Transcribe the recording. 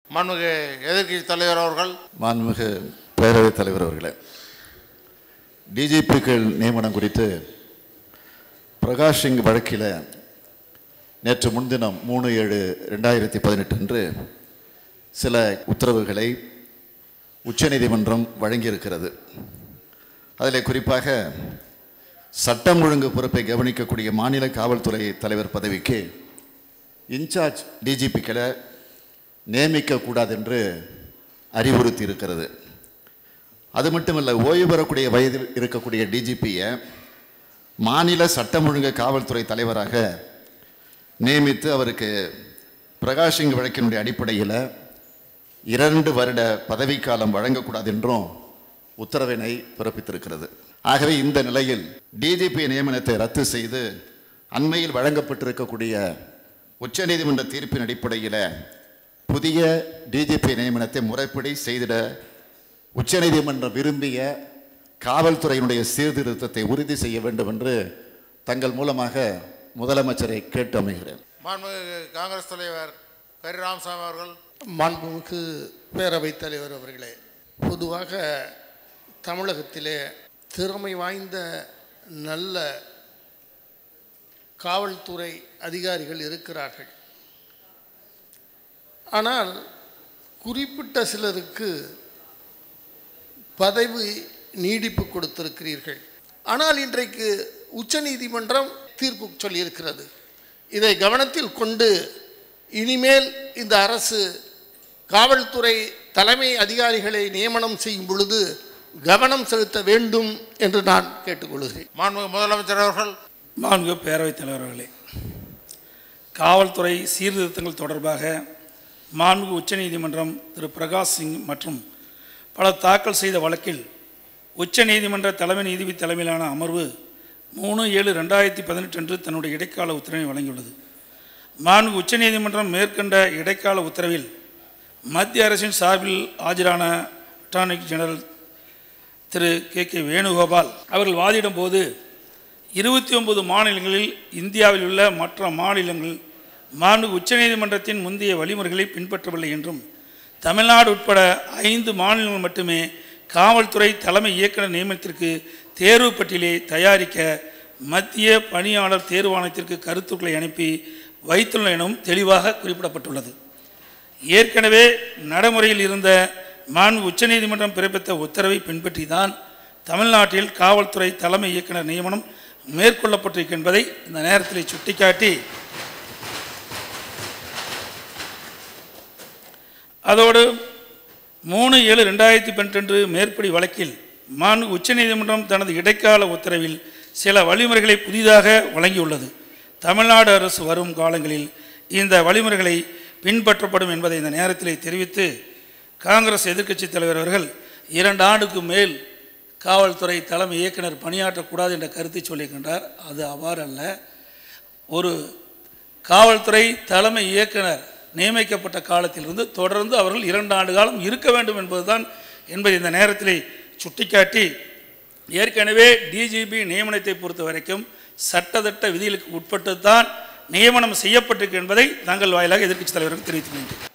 மாண்புமிகு எதிர்க்கட்சி தலைவர் அவர்கள் மாண்புமிகு பேரவைத் தலைவர் அவர்களே டிஜிபிக்கள் நியமனம் குறித்து பிரகாஷ் சிங் வழக்கில் நேற்று முன்தினம் மூணு ஏழு ரெண்டாயிரத்தி பதினெட்டு அன்று சில உத்தரவுகளை உச்சநீதிமன்றம் வழங்கியிருக்கிறது அதில் குறிப்பாக சட்டம் ஒழுங்கு பொறுப்பை கவனிக்கக்கூடிய மாநில காவல்துறை தலைவர் பதவிக்கு இன்சார்ஜ் டிஜிபிக்களை நியமிக்கக்கூடாது என்று அறிவுறுத்தி இருக்கிறது அது மட்டுமல்ல ஓய்வு பெறக்கூடிய வயதில் இருக்கக்கூடிய டிஜிபியை மாநில சட்டம் ஒழுங்கு காவல்துறை தலைவராக நியமித்து அவருக்கு பிரகாஷ் சிங் வழக்கினுடைய அடிப்படையில் இரண்டு வருட பதவிக்காலம் வழங்கக்கூடாது என்றும் உத்தரவினை பிறப்பித்திருக்கிறது ஆகவே இந்த நிலையில் டிஜிபி நியமனத்தை ரத்து செய்து அண்மையில் வழங்கப்பட்டிருக்கக்கூடிய உச்சநீதிமன்ற தீர்ப்பின் அடிப்படையில் புதிய டிஜிபி நியமனத்தை முறைப்படி செய்திட உச்சநீதிமன்றம் விரும்பிய காவல்துறையினுடைய சீர்திருத்தத்தை உறுதி செய்ய வேண்டும் என்று தங்கள் மூலமாக முதலமைச்சரை கேட்டு அமைகிறேன் மாண்புமிகு காங்கிரஸ் தலைவர் கரி ராமசாமி அவர்கள் மாண்புமிகு பேரவைத் தலைவர் அவர்களே பொதுவாக தமிழகத்திலே திறமை வாய்ந்த நல்ல காவல்துறை அதிகாரிகள் இருக்கிறார்கள் ஆனால் குறிப்பிட்ட சிலருக்கு பதவி நீடிப்பு கொடுத்திருக்கிறீர்கள் ஆனால் இன்றைக்கு உச்சநீதிமன்றம் தீர்ப்பு சொல்லியிருக்கிறது இதை கவனத்தில் கொண்டு இனிமேல் இந்த அரசு காவல்துறை தலைமை அதிகாரிகளை நியமனம் செய்யும் பொழுது கவனம் செலுத்த வேண்டும் என்று நான் கேட்டுக்கொள்கிறேன் மாண்புமிகு முதலமைச்சர் அவர்கள் மாண்பு பேரவைத் தலைவர்களே காவல்துறை சீர்திருத்தங்கள் தொடர்பாக மாண்பு உச்சநீதிமன்றம் திரு பிரகாஷ் சிங் மற்றும் பல தாக்கல் செய்த வழக்கில் உச்சநீதிமன்ற தலைமை நீதிபதி தலைமையிலான அமர்வு மூணு ஏழு ரெண்டாயிரத்தி பதினெட்டு அன்று தன்னுடைய இடைக்கால உத்தரவை வழங்கியுள்ளது மாண்பு உச்சநீதிமன்றம் மேற்கண்ட இடைக்கால உத்தரவில் மத்திய அரசின் சார்பில் ஆஜரான அட்டார்னி ஜெனரல் திரு கே கே வேணுகோபால் அவர்கள் வாதிடும் போது இருபத்தி ஒன்பது மாநிலங்களில் இந்தியாவில் உள்ள மற்ற மாநிலங்கள் மாண்பு உச்சநீதிமன்றத்தின் முந்தைய வழிமுறைகளை பின்பற்றவில்லை என்றும் தமிழ்நாடு உட்பட ஐந்து மாநிலங்கள் மட்டுமே காவல்துறை தலைமை இயக்குனர் நியமனத்திற்கு தேர்வு பட்டியலை தயாரிக்க மத்திய பணியாளர் தேர்வாணையத்திற்கு கருத்துக்களை அனுப்பி வைத்துள்ள எனவும் தெளிவாக குறிப்பிடப்பட்டுள்ளது ஏற்கனவே நடைமுறையில் இருந்த மாண்பு உச்சநீதிமன்றம் பிறப்பித்த உத்தரவை பின்பற்றி தான் தமிழ்நாட்டில் காவல்துறை தலைமை இயக்குனர் நியமனம் மேற்கொள்ளப்பட்டிருக்கு என்பதை இந்த நேரத்தில் சுட்டிக்காட்டி அதோடு மூணு ஏழு ரெண்டாயிரத்தி பன்னெண்டு மேற்படி வழக்கில் மாண்பு உச்சநீதிமன்றம் தனது இடைக்கால உத்தரவில் சில வழிமுறைகளை புதிதாக வழங்கியுள்ளது தமிழ்நாடு அரசு வரும் காலங்களில் இந்த வழிமுறைகளை பின்பற்றப்படும் என்பதை இந்த நேரத்தில் தெரிவித்து காங்கிரஸ் எதிர்க்கட்சித் தலைவர் அவர்கள் இரண்டு ஆண்டுக்கு மேல் காவல்துறை தலைமை இயக்குனர் பணியாற்றக்கூடாது என்ற கருத்தை சொல்லியிருக்கின்றார் அது அவ்வாறு அல்ல ஒரு காவல்துறை தலைமை இயக்குனர் நியமிக்கப்பட்ட காலத்திலிருந்து தொடர்ந்து அவர்கள் இரண்டு ஆண்டு காலம் இருக்க வேண்டும் என்பதுதான் என்பதை இந்த நேரத்தில் சுட்டிக்காட்டி ஏற்கனவே டிஜிபி நியமனத்தை பொறுத்த வரைக்கும் சட்டத்திட்ட விதிகளுக்கு உட்பட்டு தான் நியமனம் செய்யப்பட்டிருக்கு என்பதை தங்கள் வாயிலாக எதிர்க்கட்சித் தலைவருக்கு தெரிவித்துக் கொள்கிறேன்